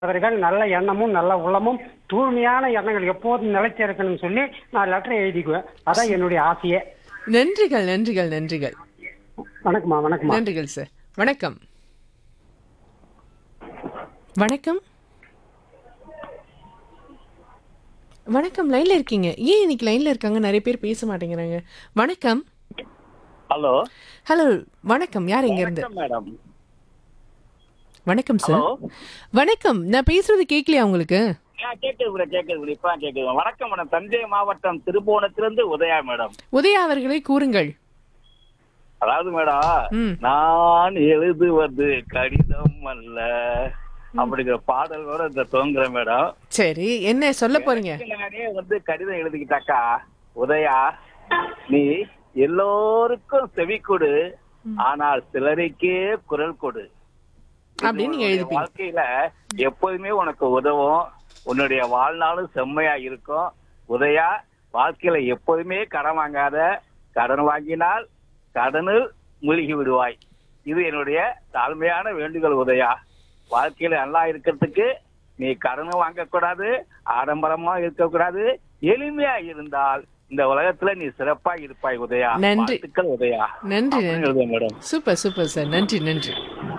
அவர்கள் நல்ல எண்ணமும் நல்ல உள்ளமும் தூய்மையான எண்ணங்கள் எப்போதும் நிலைச்சு இருக்கணும்னு சொல்லி நான் லெட்டர் எழுதிக்குவேன் அதான் என்னுடைய ஆசையே நன்றிகள் நன்றிகள் நன்றிகள் வணக்கம்மா வணக்கம்மா நன்றிகள் சார் வணக்கம் வணக்கம் வணக்கம் லைன்ல இருக்கீங்க ஏன் இன்னைக்கு லைன்ல இருக்காங்க நிறைய பேர் பேச மாட்டேங்கிறாங்க வணக்கம் ஹலோ ஹலோ வணக்கம் யார் எங்க இருந்து வணக்கம் மேடம் வணக்கம் சார் ஹலோ வணக்கம் நான் பேசுறது கேட்கலையா உங்களுக்கு ஆ, கேக்குது கூட கேக்குது கூட இப்ப கேக்குது வணக்கம் மேடம் தஞ்சை மாவட்டம் திருபுவனத்திலிருந்து உதயா மேடம் உதயா அவர்களை கூறுங்கள் அதாவது மேடம் ம். நான் எழுதுவது கடிதம் அல்ல அப்படிங்கிற பாடலோட இந்த தோங்குறேன் மேடம் சரி என்ன சொல்ல போறீங்க நானே வந்து கடிதம் எழுதிக்கிட்டாக்கா உதயா நீ எல்லோருக்கும் செவி கொடு ஆனால் சிலருக்கே குரல் கொடு இது அப்படின்னு நீங்க உன்னுடைய எழுதிப்பீங்க. வாழ்க்கையில எப்போதுமே உனக்கு உதவும் உன்னுடைய வாழ்நாளும் செம்மையா இருக்கும் உதயா வாழ்க்கையில எப்போதுமே கடன் வாங்காத கடன் வாங்கினால் கடனில் மூழ்கி விடுவாய் இது என்னுடைய தாழ்மையான வேண்டுகோள் உதயா வாழ்க்கையில நல்லா இருக்கிறதுக்கு நீ கடனும் வாங்கக்கூடாது ஆடம்பரமா இருக்கக்கூடாது எளிமையா இருந்தால் இந்த உலகத்துல நீ சிறப்பா இருப்பாய் உதயா நன்றி. வாழ்த்துக்கள் உதயா நன்றி அப்படின்னு நன்றி எழுதுவேன் மேடம் சூப்பர் சூப்பர் சார் நன்றி நன்றி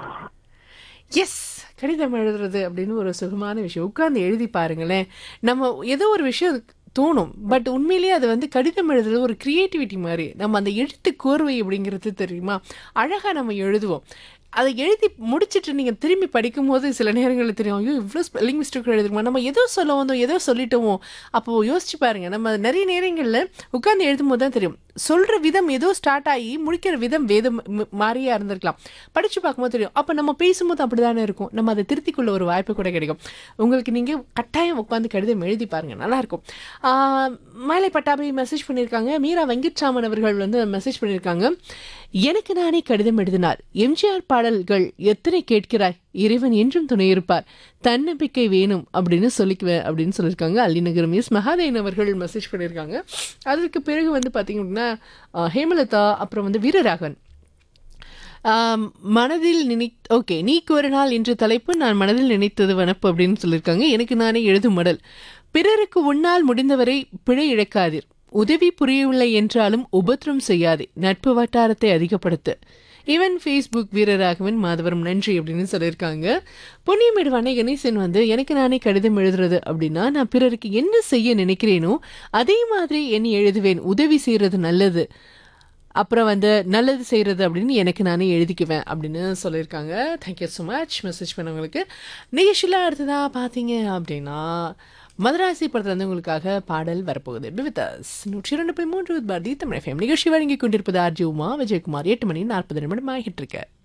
எஸ் கடிதம் எழுதுறது அப்படின்னு ஒரு சுகமான விஷயம் உட்கார்ந்து எழுதி பாருங்களேன் நம்ம ஏதோ ஒரு விஷயம் தோணும் பட் உண்மையிலேயே அது வந்து கடிதம் எழுதுறது ஒரு கிரியேட்டிவிட்டி மாதிரி நம்ம அந்த எழுத்து கோர்வை அப்படிங்கிறது தெரியுமா அழகாக நம்ம எழுதுவோம் அதை எழுதி முடிச்சிட்டு நீங்கள் திரும்பி படிக்கும்போது சில நேரங்களில் தெரியும் ஐயோ இவ்வளோ ஸ்பெல்லிங் மிஸ்டேக் எழுதுமா நம்ம ஏதோ சொல்ல வந்தோம் ஏதோ சொல்லிட்டோமோ அப்போது யோசிச்சு பாருங்க நம்ம நிறைய நேரங்களில் உட்கார்ந்து எழுதும் போது தான் தெரியும் சொல்கிற விதம் ஏதோ ஸ்டார்ட் ஆகி முடிக்கிற விதம் வேதம் ம- மாறியா இருந்திருக்கலாம் படித்து பார்க்கும்போது தெரியும் அப்போ நம்ம பேசும்போது அப்படி தானே இருக்கும் நம்ம அதை திருத்திக்கொள்ள ஒரு வாய்ப்பு கூட கிடைக்கும் உங்களுக்கு நீங்கள் கட்டாயம் உட்காந்து கடிதம் எழுதி பாருங்க நல்லாயிருக்கும் மாலை பட்டாபி மெசேஜ் பண்ணியிருக்காங்க மீரா வெங்கட்ராமன் அவர்கள் வந்து மெசேஜ் பண்ணியிருக்காங்க எனக்கு நானே கடிதம் எழுதினார் எம்ஜிஆர் பாடல்கள் எத்தனை கேட்கிறாய் இறைவன் என்றும் துணை இருப்பார் தன்னம்பிக்கை வேணும் அப்படின்னு சொல்லிக்குவேன் அப்படின்னு சொல்லியிருக்காங்க அள்ளிநகரம் எஸ் மகாதேவன் அவர்கள் மெசேஜ் பண்ணியிருக்காங்க அதற்கு பிறகு வந்து பார்த்தீங்க அப்படின்னா அஹ், ஹேமலதா அப்புறம் வந்து வீரராகவன் ஆம், மனதில் நினை ஓகே நீக்கு ஒரு நாள் என்ற தலைப்பு நான் மனதில் நினைத்தது வனப்பு அப்படின்னு சொல்லியிருக்காங்க எனக்கு நானே எழுதும் மடல் பிறருக்கு உன்னால் முடிந்தவரை பிழை இழக்காதீர் உதவி புரியவில்லை என்றாலும் உபத்திரம் செய்யாதே நட்பு வட்டாரத்தை அதிகப்படுத்து ஈவன் ஃபேஸ்புக் வீரராகவன் மாதவரம் நன்றி அப்படின்னு சொல்லியிருக்காங்க பொன்னியமேடு வண்ணை கணேசன் வந்து எனக்கு நானே கடிதம் எழுதுறது அப்படின்னா நான் பிறருக்கு என்ன செய்ய நினைக்கிறேனோ அதே மாதிரி என்னை எழுதுவேன் உதவி செய்கிறது நல்லது அப்புறம் வந்து நல்லது செய்கிறது அப்படின்னு எனக்கு நானே எழுதிக்குவேன் அப்படின்னு சொல்லியிருக்காங்க தேங்க்யூ ஸோ மச் மெசேஜ் பண்ணவங்களுக்கு நிகழ்ச்சியில் அடுத்ததாக பார்த்தீங்க அப்படின்னா மதராசி படத்தில் வந்து உங்களுக்காக பாடல் வரப்போகுது பிவிதாஸ் நூற்றி இரண்டு புள்ளி மூன்று பாரதி தமிழ் FM நிகழ்ச்சி வழங்கி கொண்டிருப்பது ஆர்ஜி உமா விஜயகுமார் எட்டு மணி நாற்பது நிமிடம் ஆகிட்டு இருக்கு